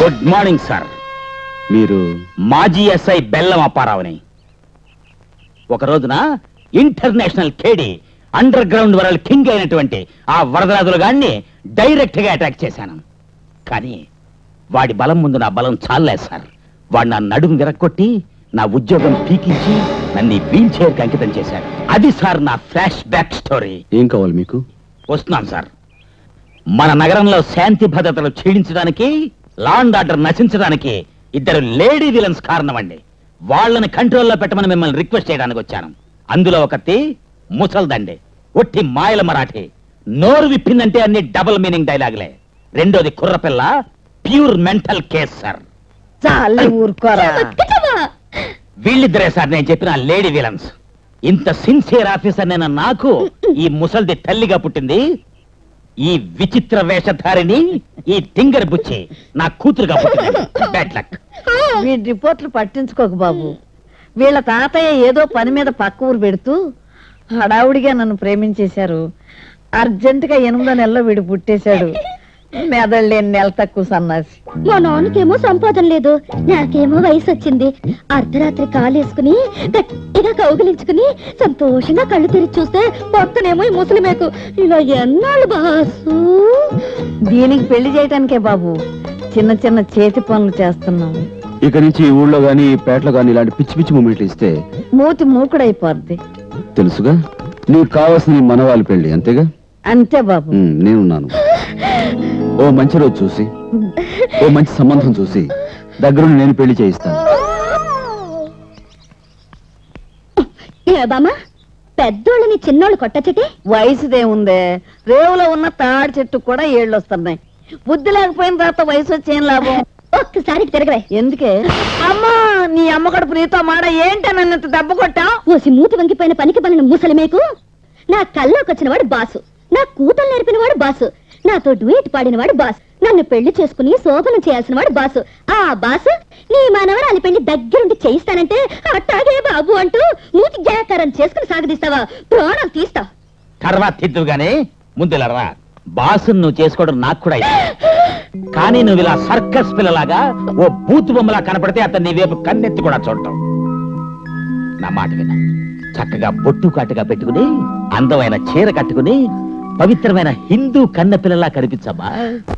Good morning sir మీరు మాజీ SI బెల్లం అప్పారావుని ఒక రోజున ఇంటర్నేషనల్ కేడి అండర్ గ్రౌండ్ వరల్డ్ కింగ్ అయినటువంటి ఆ వరదరాజులు గాన్ని డైరెక్ట్ గా అటాక్ చేశాను కానీ వాడి బలం ముందు నా బలం చాలలేదు సార్ వాడు నా నడుము విరక్కొట్టి నా ఉద్యోగం పీకించి నన్ను వీల్ చైర్ కి అంకితం చేశాడు అది సార్ నా ఫ్లాష్ బ్యాక్ స్టోరీ ఏం కావాలి మీకు వస్తున్నాను సార్ మన నగరంలో శాంతి భద్రతలు క్షీణించడానికి లా అండ్ ఆర్డర్ నశించడానికి ఇద్దరు లేడీ విలన్స్ కారణమండి వాళ్ళని కంట్రోల్లో పెట్టమని మిమ్మల్ని రిక్వెస్ట్ చేయడానికి వచ్చాను అందులో ఒకటి ముసల్దండి ఒట్టి మాయల మరాఠీ నోరు విప్పిందంటే అన్ని డబుల్ మీనింగ్ డైలాగులే రెండోది కుర్రపిల్ల ప్యూర్ మెంటల్ కేస్ సార్ చాలే ఊరుకోరా వీళ్ళిద్దరే సార్ నేను చెప్పిన లేడీ విలన్స్ ఇంత సిన్సియర్ ఆఫీసర్ నేను నాకు ఈ ముసల్ది తల్లిగా పుట్టింది ఈ విచిత్ర వేషధారిని ఈ తింగర్ బుచ్చి నా కూతురుగా పుట్టింది బ్యాడ్ లక్ వీడి రిపోర్ట్లు పట్టించుకోకు బాబు వీళ్ళ తాతయ్య ఏదో పని మీద పక్క ఊరు పెడుతూ హడావుడిగా నన్ను ప్రేమించేశారు అర్జెంటుగా ఎనిమిదో నెలలో వీడు పుట్టేశాడు మెదడు లేని నెల తక్కువ సన్నాసి మా నాన్నకేమో సంపాదన లేదు నాకేమో వయసు వచ్చింది అర్ధరాత్రి కాలేసుకుని గట్టిగా కౌగిలించుకుని సంతోషంగా కళ్ళు తెరిచి చూస్తే పక్కనేమో ఈ ముసలిమేకు ఇలా ఎన్నాళ్ళు బాసు దీనికి పెళ్లి చేయటానికే బాబు చిన్న చిన్న చేతి పనులు చేస్తున్నాం ఇక నుంచి ఈ ఊళ్ళో గానీ ఈ పేటలో గానీ ఇలాంటి పిచ్చి పిచ్చి మూమెంట్లు ఇస్తే మూతి మూకుడైపోద్ది తెలుసుగా నీకు కావాల్సిన ఈ మనవాళ్ళ పెళ్లి అంతేగా అంతే బాబు ఉమ్, నేనున్నాను ఓ మంచి రోజు చూసి ఓ మంచి సంబంధం చూసి దగ్గరుండి నేను పెళ్లి చేయిస్తాను ఏ బామ్మ పెద్దోళ్ళని చిన్నోళ్ళు కొట్టచ్చటే వయసుదేముందే రేవులో ఉన్న తాడి చెట్టు కూడా ఏళ్ళు వస్తున్నాయి బుద్ధి లేకపోయిన తర్వాత వయసు వచ్చి ఏం లాభం ఒక్కసారి తిరగవే ఎందుకే అమ్మా నీ అమ్మ కడుపు నీతో మాడ ఏంట నన్ను ఇంత దెబ్బ కొట్టా ఓసి మూతి వంగిపోయిన పనికి పనిన ముసలిమేకు నా కల్లోకి వచ్చిన వాడు బాసు నా కూతురు నేర్పిన వాడు బాసు నాతో డ్యూయట్ పాడిన వాడు బాస్ నన్ను పెళ్లి చేసుకుని శోభనం చేయాల్సిన వాడు బాసు ఆ బాసు నీ మనవరాలి పెళ్లి దగ్గరుండి చేయిస్తానంటే అట్టాగే బాబు అంటూ మూతి జాకారం చేసుకుని సాగదీస్తావా ప్రాణాలు తీస్తా తర్వాత తిద్దుగానే ముందులరా బాసు నువ్వు చేసుకోవడం నాకు కూడా ఇష్టం. కానీ నువ్వు ఇలా సర్కస్ పిల్లలాగా ఓ బూత్ బొమ్మలా కనపడితే అతన్ని నీ వైపు కన్నెత్తి కూడా చూడటం నా మాట విన చక్కగా బొట్టు కాటుగా పెట్టుకుని అందమైన చీర కట్టుకుని పవిత్రమైన హిందూ కన్నె పిల్లలా కనిపించమ్మా